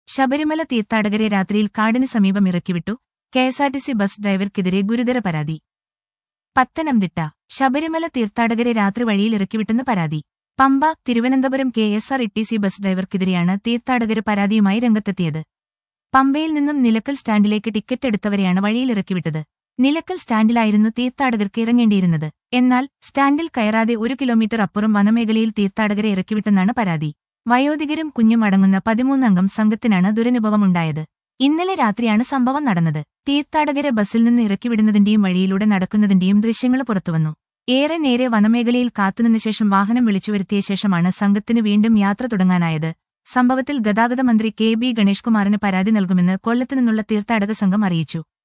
ശബരിമല തീർത്ഥാടകരെ രാത്രിയിൽ കാടിന് സമീപം ഇറക്കിവിട്ടു കെഎസ്ആർടിസി ബസ് ഡ്രൈവർക്കെതിരെ ഗുരുതര പരാതി പത്തനംതിട്ട ശബരിമല തീർത്ഥാടകരെ രാത്രി വഴിയിൽ ഇറക്കിവിട്ടെന്ന് പരാതി Pampa Thiruvananthapuram K S R E bus ഡ്രൈവർക്കെതിരെയാണ് തീർത്ഥാടകർ പരാതിയുമായി രംഗത്തെത്തിയത് പമ്പയിൽ നിന്നും നിലക്കൽ സ്റ്റാൻഡിലേക്ക് ടിക്കറ്റ് എടുത്തവരെയാണ് വഴിയിൽ ഇറക്കിവിട്ടത് നിലക്കൽ സ്റ്റാൻഡിലായിരുന്നു തീർത്ഥാടകർക്ക് ഇറങ്ങേണ്ടിയിരുന്നത് എന്നാൽ സ്റ്റാൻഡിൽ കയറാതെ ഒരു കിലോമീറ്റർ അപ്പുറം വനമേഖലയിൽ തീർത്ഥാടകരെ ഇറക്കിവിട്ടെന്നാണ് പരാതി വയോധികരും കുഞ്ഞും അടങ്ങുന്ന പതിമൂന്നംഗം സംഘത്തിനാണ് ദുരനുഭവമുണ്ടായത് ഇന്നലെ രാത്രിയാണ് സംഭവം നടന്നത് തീർത്ഥാടകരെ ബസ്സിൽ നിന്ന് ഇറക്കിവിടുന്നതിന്റെയും വഴിയിലൂടെ നടക്കുന്നതിന്റെയും ദൃശ്യങ്ങൾ പുറത്തുവന്നു ഏറെ നേരെ വനമേഖലയിൽ കാത്തുനിന്ന ശേഷം വാഹനം വിളിച്ചുവരുത്തിയ ശേഷമാണ് സംഘത്തിന് വീണ്ടും യാത്ര തുടങ്ങാനായത് സംഭവത്തിൽ ഗതാഗത മന്ത്രി കെ ബി ഗണേഷ്കുമാറിന് പരാതി നൽകുമെന്ന് കൊല്ലത്തു നിന്നുള്ള തീർത്ഥാടക സംഘം അറിയിച്ചു